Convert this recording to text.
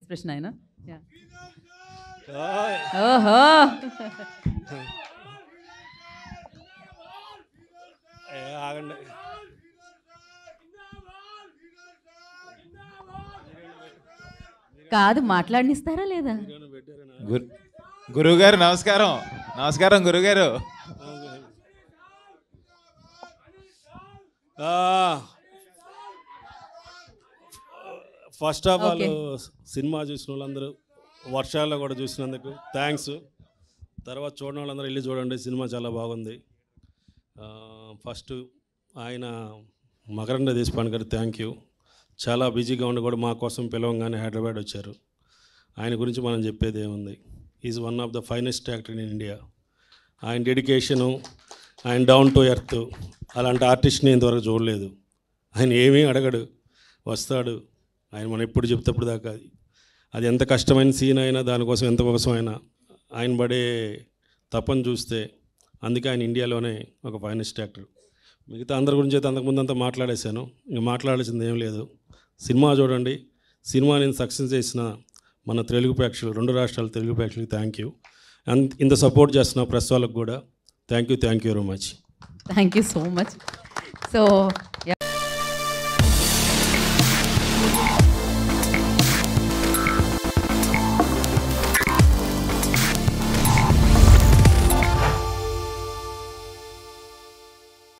Expression ఆయన Yeah. ఓయ్. ఓహో ఏ, ఆగండి కాదు మాట్లాడనిస్తారా లేదా గురు గురువుగారు నమస్కారం నమస్కారం గురుగారు ఫస్ట్ ఆఫ్ ఆల్ Okay. సినిమా చూసిన వాళ్ళందరూ వర్షాల్లో కూడా చూసినందుకు థ్యాంక్స్ తర్వాత చూడని వాళ్ళందరూ వెళ్ళి చూడండి సినిమా చాలా బాగుంది ఫస్ట్ ఆయన మకరంద దేశపాండే గారు థ్యాంక్ యూ చాలా బిజీగా ఉండి కూడా మా కోసం పిలవంగానే హైదరాబాద్ వచ్చారు ఆయన గురించి మనం చెప్పేది ఏముంది is one of the finest actor in India ఆయన డెడికేషను ఆయన డౌన్ టు ఎర్త్ అలాంటి ఆర్టిస్ట్ని ఇంతవరకు చూడలేదు ఆయన ఏమీ అడగడు వస్తాడు ఆయన మనం ఎప్పుడు చెప్తేప్పుడు దాకా అది అది ఎంత కష్టమైన సీన్ అయినా దానికోసం ఎంత కోసం అయినా ఆయన పడే తపని చూస్తే అందుకే ఆయన ఇండియాలోనే ఒక ఫైనెస్ట్ యాక్టర్ మిగతా అందరి గురించి అయితే అంతకుముందు అంతా మాట్లాడేశాను ఇంక మాట్లాడాల్సింది ఏం లేదు సినిమా చూడండి సినిమా నేను సక్సెస్ చేసిన మన తెలుగు ప్రేక్షకులు రెండు రాష్ట్రాల తెలుగు ప్రేక్షకులకి థ్యాంక్ యూ అండ్ ఇంత సపోర్ట్ చేస్తున్న ప్రెస్ వాళ్ళకు కూడా thank you thank you very much thank you so much so